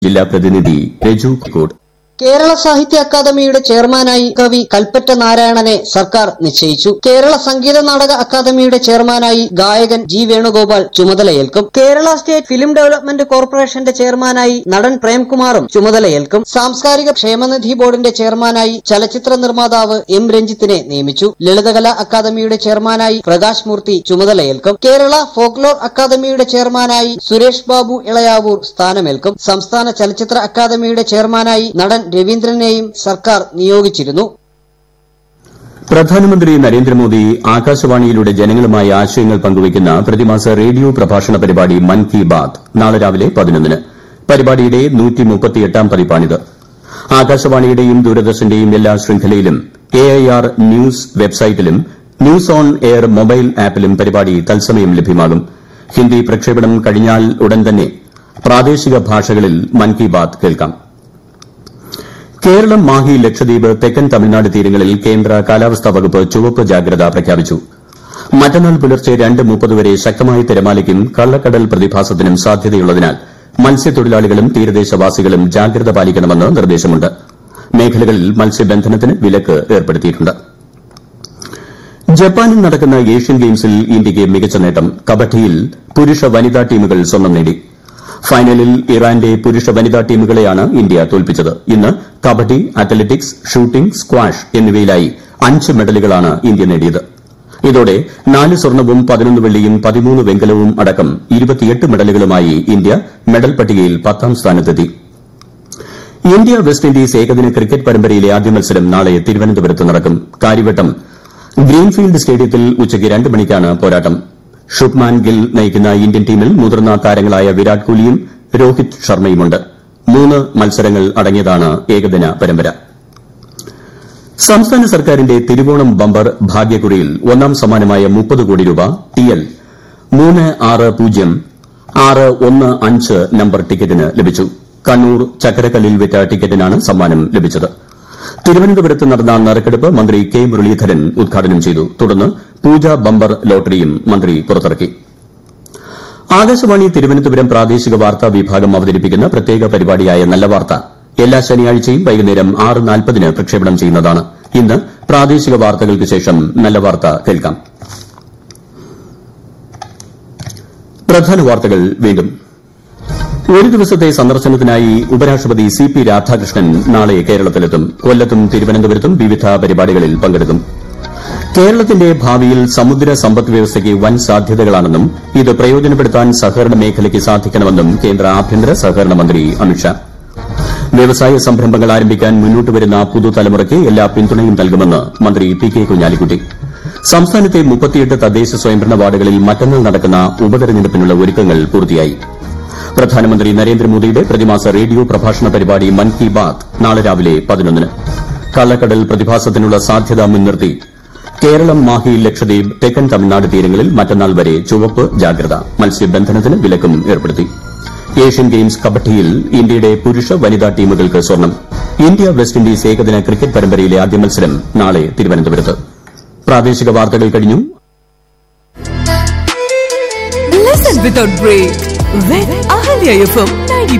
ജില്ലാ പ്രതിനിധി രജു കോട്ട് കേരള സാഹിത്യ അക്കാദമിയുടെ ചെയർമാനായി കവി കൽപ്പറ്റ നാരായണനെ സർക്കാർ നിശ്ചയിച്ചു കേരള സംഗീത നാടക അക്കാദമിയുടെ ചെയർമാനായി ഗായകൻ ജി വേണുഗോപാൽ ചുമതലയേൽക്കും കേരള സ്റ്റേറ്റ് ഫിലിം ഡെവലപ്മെന്റ് കോർപ്പറേഷന്റെ ചെയർമാനായി നടൻ പ്രേംകുമാറും ചുമതലയേൽക്കും സാംസ്കാരിക ക്ഷേമനിധി ബോർഡിന്റെ ചെയർമാനായി ചലച്ചിത്ര നിർമ്മാതാവ് എം രഞ്ജിത്തിനെ നിയമിച്ചു ലളിതകലാ അക്കാദമിയുടെ ചെയർമാനായി പ്രകാശ് മൂർത്തി ചുമതലയേൽക്കും കേരള ഫോക്ലോർ അക്കാദമിയുടെ ചെയർമാനായി സുരേഷ് ബാബു ഇളയാവൂർ സ്ഥാനമേൽക്കും സംസ്ഥാന ചലച്ചിത്ര അക്കാദമിയുടെ ചെയർമാനായി നടൻ രവീന്ദ്രനെയും സർക്കാർ നിയോഗിച്ചിരുന്നു പ്രധാനമന്ത്രി നരേന്ദ്രമോദി ആകാശവാണിയിലൂടെ ജനങ്ങളുമായി ആശയങ്ങൾ പങ്കുവയ്ക്കുന്ന പ്രതിമാസ റേഡിയോ പ്രഭാഷണ പരിപാടി മൻ കി ബാത് നാളെ രാവിലെ പതിനൊന്നിന് പരിപാടിയുടെ പതിപ്പാണിത് ആകാശവാണിയുടെയും ദൂരദർശന്റെയും എല്ലാ ശൃംഖലയിലും എ ഐ ആർ ന്യൂസ് വെബ്സൈറ്റിലും ന്യൂസ് ഓൺ എയർ മൊബൈൽ ആപ്പിലും പരിപാടി തത്സമയം ലഭ്യമാകും ഹിന്ദി പ്രക്ഷേപണം കഴിഞ്ഞാൽ ഉടൻ തന്നെ പ്രാദേശിക ഭാഷകളിൽ മൻ കി ബാത് കേൾക്കാം കേരളം മാഹി ലക്ഷദ്വീപ് തെക്കൻ തമിഴ്നാട് തീരങ്ങളിൽ കേന്ദ്ര കാലാവസ്ഥാ വകുപ്പ് ചുവപ്പ് ജാഗ്രത പ്രഖ്യാപിച്ചു മറ്റന്നാൾ പുലർച്ചെ രണ്ട് മുപ്പത് വരെ ശക്തമായ തിരമാലയ്ക്കും കള്ളക്കടൽ പ്രതിഭാസത്തിനും സാധ്യതയുള്ളതിനാൽ മത്സ്യത്തൊഴിലാളികളും തീരദേശവാസികളും ജാഗ്രത പാലിക്കണമെന്ന് നിർദ്ദേശമുണ്ട് മേഖലകളിൽ മത്സ്യബന്ധനത്തിന് വിലക്ക് ഏർപ്പെടുത്തിയിട്ടുണ്ട് ജപ്പാനിൽ നടക്കുന്ന ഏഷ്യൻ ഗെയിംസിൽ ഇന്ത്യയ്ക്ക് മികച്ച നേട്ടം കബഡിയിൽ പുരുഷ വനിതാ ടീമുകൾ സ്വർണ്ണം നേടി ഫൈനലിൽ ഇറാന്റെ പുരുഷ വനിതാ ടീമുകളെയാണ് ഇന്ത്യ തോൽപ്പിച്ചത് ഇന്ന് കബഡി അത്ലറ്റിക്സ് ഷൂട്ടിംഗ് സ്ക്വാഷ് എന്നിവയിലായി അഞ്ച് മെഡലുകളാണ് ഇന്ത്യ നേടിയത് ഇതോടെ നാല് സ്വർണവും പതിനൊന്ന് വെള്ളിയും പതിമൂന്ന് വെങ്കലവും അടക്കം ഇരുപത്തിയെട്ട് മെഡലുകളുമായി ഇന്ത്യ മെഡൽ പട്ടികയിൽ പത്താം സ്ഥാനത്തെത്തി ഇന്ത്യ വെസ്റ്റ് ഇൻഡീസ് ഏകദിന ക്രിക്കറ്റ് പരമ്പരയിലെ ആദ്യ മത്സരം നാളെ തിരുവനന്തപുരത്ത് നടക്കും കാര്യവട്ടം ഗ്രീൻഫീൽഡ് സ്റ്റേഡിയത്തിൽ ഉച്ചയ്ക്ക് രണ്ട് മണിക്കാണ് പോരാട്ടം ശുഭ്മാൻ ഗിൽ നയിക്കുന്ന ഇന്ത്യൻ ടീമിൽ മുതിർന്ന താരങ്ങളായ വിരാട് കോഹ്ലിയും രോഹിത് ശർമ്മയുമുണ്ട് മൂന്ന് മത്സരങ്ങൾ അടങ്ങിയതാണ് ഏകദിന പരമ്പര സംസ്ഥാന സർക്കാരിന്റെ തിരുവോണം ബമ്പർ ഭാഗ്യക്കുറിയിൽ ഒന്നാം സമ്മാനമായ മുപ്പത് കോടി രൂപ ടി എൽ മൂന്ന് ആറ് പൂജ്യം ആറ് ഒന്ന് അഞ്ച് നമ്പർ ടിക്കറ്റിന് ലഭിച്ചു കണ്ണൂർ ചക്കരക്കല്ലിൽ വിറ്റ ടിക്കറ്റിനാണ് സമ്മാനം ലഭിച്ചത് തിരുവനന്തപുരത്ത് നടന്ന നറുക്കെടുപ്പ് മന്ത്രി കെ മുരളീധരൻ ഉദ്ഘാടനം ചെയ്തു തുടർന്ന് പൂജ ബമ്പർ ലോട്ടറിയും മന്ത്രി പുറത്തിറക്കി ആകാശവാണി തിരുവനന്തപുരം പ്രാദേശിക വാർത്താ വിഭാഗം അവതരിപ്പിക്കുന്ന പ്രത്യേക പരിപാടിയായ നല്ല വാർത്ത എല്ലാ ശനിയാഴ്ചയും വൈകുന്നേരം ആറ് നാൽപ്പതിന് പ്രക്ഷേപണം ചെയ്യുന്നതാണ് ഇന്ന് പ്രാദേശിക വാർത്തകൾക്ക് ശേഷം നല്ല വാർത്ത കേൾക്കാം പ്രധാന വാർത്തകൾ വീണ്ടും ഒരു ദിവസത്തെ സന്ദർശനത്തിനായി ഉപരാഷ്ട്രപതി സി പി രാധാകൃഷ്ണൻ നാളെ കേരളത്തിലെത്തും കൊല്ലത്തും തിരുവനന്തപുരത്തും വിവിധ പരിപാടികളിൽ പങ്കെടുക്കും കേരളത്തിന്റെ ഭാവിയിൽ സമുദ്ര സമ്പദ് വ്യവസ്ഥയ്ക്ക് വൻ സാധ്യതകളാണെന്നും ഇത് പ്രയോജനപ്പെടുത്താൻ സഹകരണ മേഖലയ്ക്ക് സാധിക്കണമെന്നും കേന്ദ്ര ആഭ്യന്തര സഹകരണ മന്ത്രി അമിത്ഷാ വ്യവസായ സംരംഭങ്ങൾ ആരംഭിക്കാൻ മുന്നോട്ട് വരുന്ന പുതുതലമുറയ്ക്ക് എല്ലാ പിന്തുണയും നൽകുമെന്ന് മന്ത്രി പി കെ കുഞ്ഞാലിക്കുട്ടി സംസ്ഥാനത്തെ മുപ്പത്തിയെട്ട് തദ്ദേശ സ്വയംഭരണ വാർഡുകളിൽ മറ്റന്നാൾ നടക്കുന്ന ഉപതെരഞ്ഞെടുപ്പിനുള്ള ഒരുക്കങ്ങൾ പൂർത്തിയായി പ്രധാനമന്ത്രി നരേന്ദ്രമോദിയുടെ പ്രതിമാസ റേഡിയോ പ്രഭാഷണ പരിപാടി മൻ കി ബാത് നാളെ രാവിലെ പതിനൊന്നിന് കള്ളക്കടൽ പ്രതിഭാസത്തിനുള്ള സാധ്യത മുൻനിർത്തി കേരളം മാഹി ലക്ഷദ്വീപ് തെക്കൻ തമിഴ്നാട് തീരങ്ങളിൽ മറ്റന്നാൾ വരെ ചുവപ്പ് ജാഗ്രത മത്സ്യബന്ധനത്തിന് വിലക്കും ഏർപ്പെടുത്തി ഏഷ്യൻ ഗെയിംസ് കബഡിയിൽ ഇന്ത്യയുടെ പുരുഷ വനിതാ ടീമുകൾക്ക് സ്വർണം ഇന്ത്യ വെസ്റ്റ് ഇൻഡീസ് ഏകദിന ക്രിക്കറ്റ് പരമ്പരയിലെ ആദ്യ മത്സരം നാളെ തിരുവനന്തപുരത്ത് പ്രാദേശിക വാർത്തകൾ കഴിഞ്ഞു Listen without break with Ahalya FM 90.4